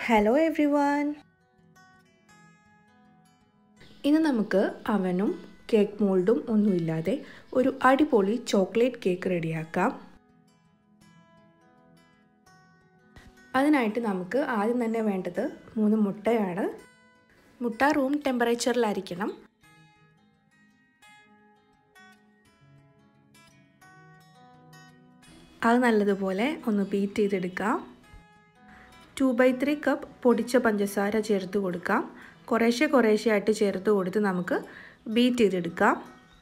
hello every one ഇന്ന് നമുക്ക് അവനും കേക്ക് മോൾഡും ഒന്നുമില്ലാതെ ഒരു അടിപൊളി ചോക്ലേറ്റ് കേക്ക് റെഡിയാക്കാം അതിനായിട്ട് നമുക്ക് ആദ്യം തന്നെ വേണ്ടത് മൂന്ന് മുട്ടയാണ് മുട്ട റൂം ടെമ്പറേച്ചറിലായിരിക്കണം അത് നല്ലതുപോലെ ഒന്ന് ബീറ്റ് ചെയ്തെടുക്കാം ടു ബൈ ത്രീ കപ്പ് പൊടിച്ച പഞ്ചസാര ചേർത്ത് കൊടുക്കാം കുറേശ്ശെ കുറേശ്ശെ ആയിട്ട് ചേർത്ത് കൊടുത്ത് നമുക്ക് ബീറ്റ് ചെയ്തെടുക്കാം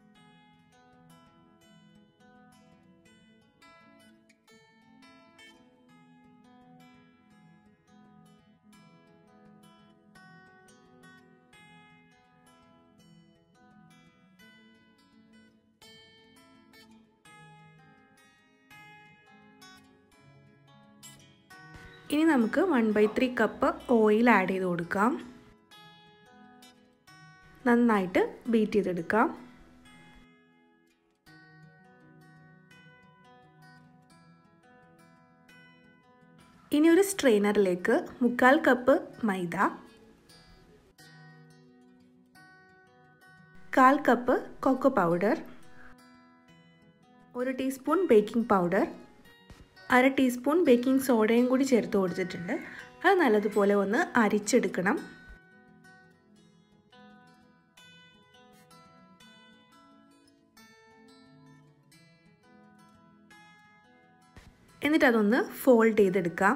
ഇനി നമുക്ക് one by three cup oil add ചെയ്ത് കൊടുക്കാം നന്നായിട്ട് ബീറ്റ് ചെയ്തെടുക്കാം ഇനി ഒരു സ്ട്രെയിനറിലേക്ക് മുക്കാൽ കപ്പ് മൈദ കാൽ കപ്പ് കൊക്കോ പൗഡർ ഒരു ടീസ്പൂൺ ബേക്കിംഗ് പൗഡർ അര ടീസ്പൂൺ ബേക്കിംഗ് സോഡയും കൂടി ചേർത്ത് കൊടുത്തിട്ടുണ്ട് അത് നല്ലതുപോലെ ഒന്ന് അരിച്ചെടുക്കണം എന്നിട്ട് അതൊന്ന് ഫോൾഡ് ചെയ്തെടുക്കാം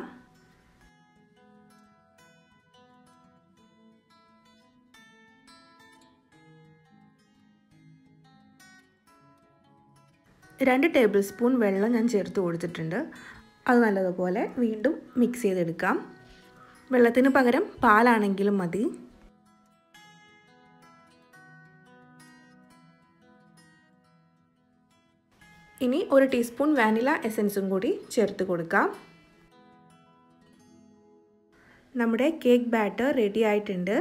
രണ്ട് ടേബിൾ സ്പൂൺ വെള്ളം ഞാൻ ചേർത്ത് കൊടുത്തിട്ടുണ്ട് അത് നല്ലതുപോലെ വീണ്ടും മിക്സ് ചെയ്തെടുക്കാം വെള്ളത്തിന് പകരം പാലാണെങ്കിലും മതി ഇനി ഒരു ടീസ്പൂൺ വാനില എസൻസും കൂടി ചേർത്ത് കൊടുക്കാം നമ്മുടെ കേക്ക് ബാറ്റർ റെഡി ആയിട്ടുണ്ട്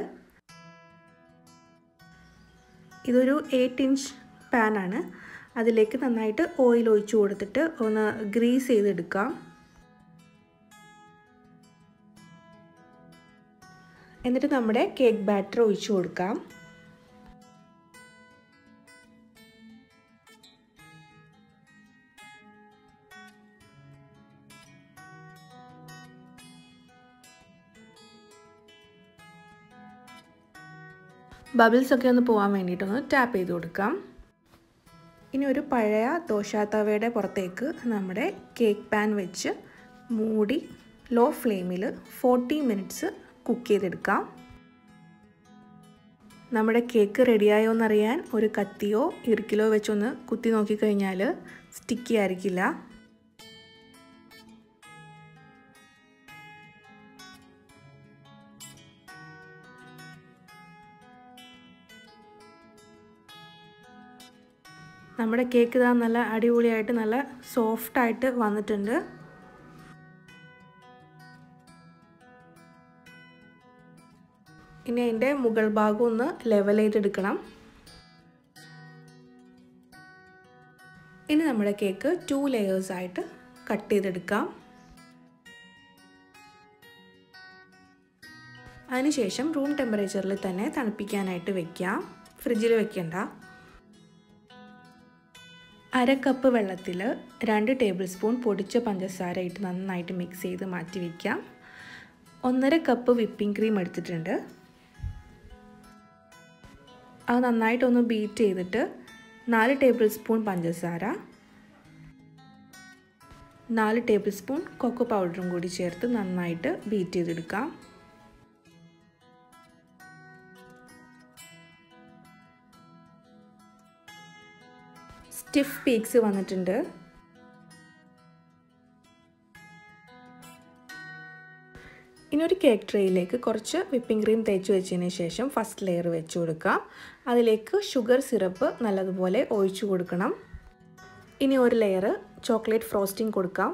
ഇതൊരു എയ്റ്റ് ഇഞ്ച് പാനാണ് അതിലേക്ക് നന്നായിട്ട് ഓയിൽ ഒഴിച്ചു കൊടുത്തിട്ട് ഒന്ന് ഗ്രീസ് ചെയ്തെടുക്കാം എന്നിട്ട് നമ്മുടെ കേക്ക് ബാറ്റർ ഒഴിച്ചു കൊടുക്കാം ബബിൾസ് ഒക്കെ ഒന്ന് പോകാൻ വേണ്ടിയിട്ടൊന്ന് ടാപ്പ് ചെയ്ത് കൊടുക്കാം ഇനി ഒരു പഴയ ദോശാത്തവയുടെ പുറത്തേക്ക് നമ്മുടെ കേക്ക് പാൻ വെച്ച് മൂടി ലോ ഫ്ലെയിമിൽ ഫോർട്ടി മിനിറ്റ്സ് കുക്ക് ചെയ്തെടുക്കാം നമ്മുടെ കേക്ക് റെഡിയായോ എന്നറിയാൻ ഒരു കത്തിയോ ഇറുക്കിലോ വെച്ചൊന്ന് കുത്തി നോക്കിക്കഴിഞ്ഞാൽ സ്റ്റിക്കി ആയിരിക്കില്ല നമ്മുടെ കേക്ക് ഇതാ നല്ല അടിപൊളിയായിട്ട് നല്ല സോഫ്റ്റായിട്ട് വന്നിട്ടുണ്ട് ഇനി അതിൻ്റെ മുകൾ ഭാഗം ഒന്ന് ലെവൽ ചെയ്തെടുക്കണം ഇനി നമ്മുടെ കേക്ക് ടു ലെയേഴ്സായിട്ട് കട്ട് ചെയ്തെടുക്കാം അതിനുശേഷം റൂം ടെമ്പറേച്ചറിൽ തന്നെ തണുപ്പിക്കാനായിട്ട് വെക്കാം ഫ്രിഡ്ജിൽ വെക്കണ്ട അര കപ്പ് വെള്ളത്തിൽ രണ്ട് ടേബിൾ സ്പൂൺ പൊടിച്ച പഞ്ചസാര ഇട്ട് നന്നായിട്ട് മിക്സ് ചെയ്ത് മാറ്റി വയ്ക്കാം ഒന്നര കപ്പ് വിപ്പിംഗ് ക്രീം എടുത്തിട്ടുണ്ട് അത് നന്നായിട്ടൊന്ന് ബീറ്റ് ചെയ്തിട്ട് നാല് ടേബിൾ സ്പൂൺ പഞ്ചസാര നാല് ടേബിൾ സ്പൂൺ കൊക്കോ പൗഡറും കൂടി ചേർത്ത് നന്നായിട്ട് ബീറ്റ് ചെയ്തെടുക്കാം സ്റ്റിഫ് പീക്സ് വന്നിട്ടുണ്ട് ഇനി ഒരു കേക്ക് ട്രേയിലേക്ക് കുറച്ച് വിപ്പിംഗ് ക്രീം തേച്ച് വെച്ചതിന് ശേഷം ഫസ്റ്റ് ലെയർ വെച്ച് കൊടുക്കാം അതിലേക്ക് ഷുഗർ സിറപ്പ് നല്ലതുപോലെ ഒഴിച്ചു കൊടുക്കണം ഇനി ഒരു ലെയർ ചോക്ലേറ്റ് ഫ്രോസ്റ്റിംഗ് കൊടുക്കാം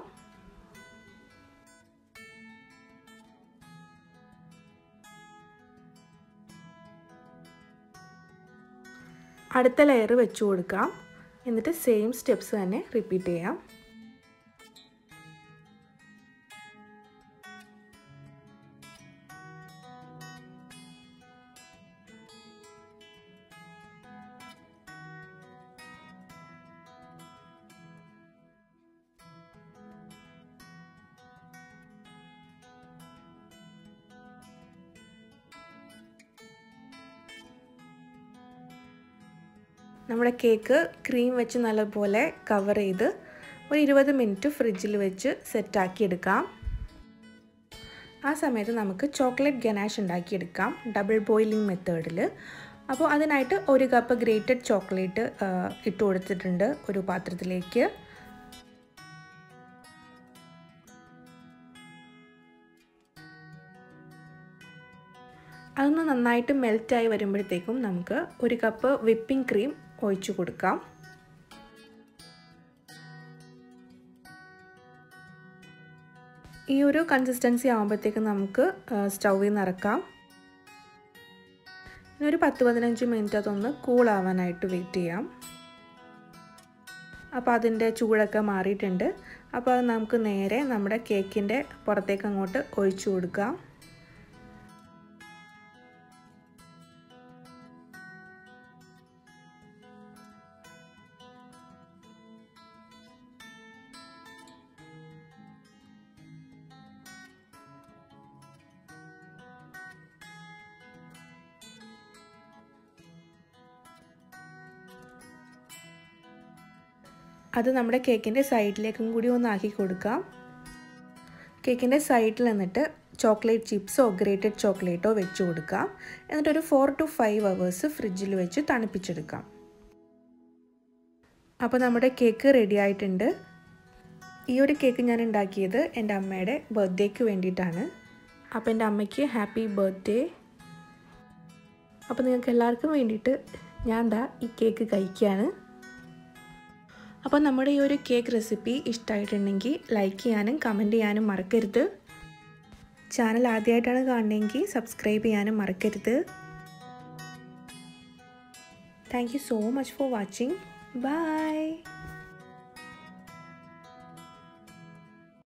അടുത്ത ലെയർ വെച്ച് കൊടുക്കാം എന്നിട്ട് സെയിം സ്റ്റെപ്സ് തന്നെ റിപ്പീറ്റ് ചെയ്യാം നമ്മുടെ കേക്ക് ക്രീം വെച്ച് നല്ലപോലെ കവർ ചെയ്ത് ഒരു ഇരുപത് മിനിറ്റ് ഫ്രിഡ്ജിൽ വെച്ച് സെറ്റാക്കി എടുക്കാം ആ സമയത്ത് നമുക്ക് ചോക്ലേറ്റ് ഗനാഷ് ഉണ്ടാക്കിയെടുക്കാം ഡബിൾ ബോയിലിംഗ് മെത്തേഡിൽ അപ്പോൾ അതിനായിട്ട് ഒരു കപ്പ് ഗ്രേറ്റഡ് ചോക്ലേറ്റ് ഇട്ട് കൊടുത്തിട്ടുണ്ട് ഒരു പാത്രത്തിലേക്ക് അതൊന്ന് നന്നായിട്ട് മെൽറ്റായി വരുമ്പോഴത്തേക്കും നമുക്ക് ഒരു കപ്പ് വിപ്പിംഗ് ക്രീം ഒഴിച്ചു കൊടുക്കാം ഈ ഒരു കൺസിസ്റ്റൻസി ആകുമ്പോഴത്തേക്കും നമുക്ക് സ്റ്റൗവിൽ നിന്ന് ഇറക്കാം ഇനി ഒരു പത്ത് പതിനഞ്ച് മിനിറ്റ് അതൊന്ന് കൂളാവാനായിട്ട് വെയിറ്റ് ചെയ്യാം അപ്പോൾ അതിൻ്റെ ചൂടൊക്കെ മാറിയിട്ടുണ്ട് അപ്പോൾ അത് നമുക്ക് നേരെ നമ്മുടെ കേക്കിൻ്റെ പുറത്തേക്ക് അങ്ങോട്ട് ഒഴിച്ചു കൊടുക്കാം അത് നമ്മുടെ കേക്കിൻ്റെ സൈഡിലേക്കും കൂടി ഒന്ന് ആക്കി കൊടുക്കാം കേക്കിൻ്റെ സൈഡിൽ നിന്നിട്ട് ചോക്ലേറ്റ് ചിപ്സോ ഗ്രേറ്റഡ് ചോക്ലേറ്റോ വെച്ച് കൊടുക്കാം എന്നിട്ട് ഒരു ഫോർ ടു ഫൈവ് അവേഴ്സ് ഫ്രിഡ്ജിൽ വെച്ച് തണുപ്പിച്ചെടുക്കാം അപ്പോൾ നമ്മുടെ കേക്ക് റെഡി ആയിട്ടുണ്ട് ഈ ഒരു കേക്ക് ഞാൻ ഉണ്ടാക്കിയത് എൻ്റെ അമ്മയുടെ ബർത്ത്ഡേക്ക് വേണ്ടിയിട്ടാണ് അപ്പോൾ എൻ്റെ അമ്മയ്ക്ക് ഹാപ്പി ബർത്ത്ഡേ അപ്പോൾ നിങ്ങൾക്ക് എല്ലാവർക്കും വേണ്ടിയിട്ട് ഞാൻ എന്താ ഈ കേക്ക് കഴിക്കുകയാണ് അപ്പോൾ നമ്മുടെ ഈ ഒരു കേക്ക് റെസിപ്പി ഇഷ്ടമായിട്ടുണ്ടെങ്കിൽ ലൈക്ക് ചെയ്യാനും കമൻറ്റ് ചെയ്യാനും മറക്കരുത് ചാനൽ ആദ്യമായിട്ടാണ് കാണണമെങ്കിൽ സബ്സ്ക്രൈബ് ചെയ്യാനും മറക്കരുത് thank you so much for watching by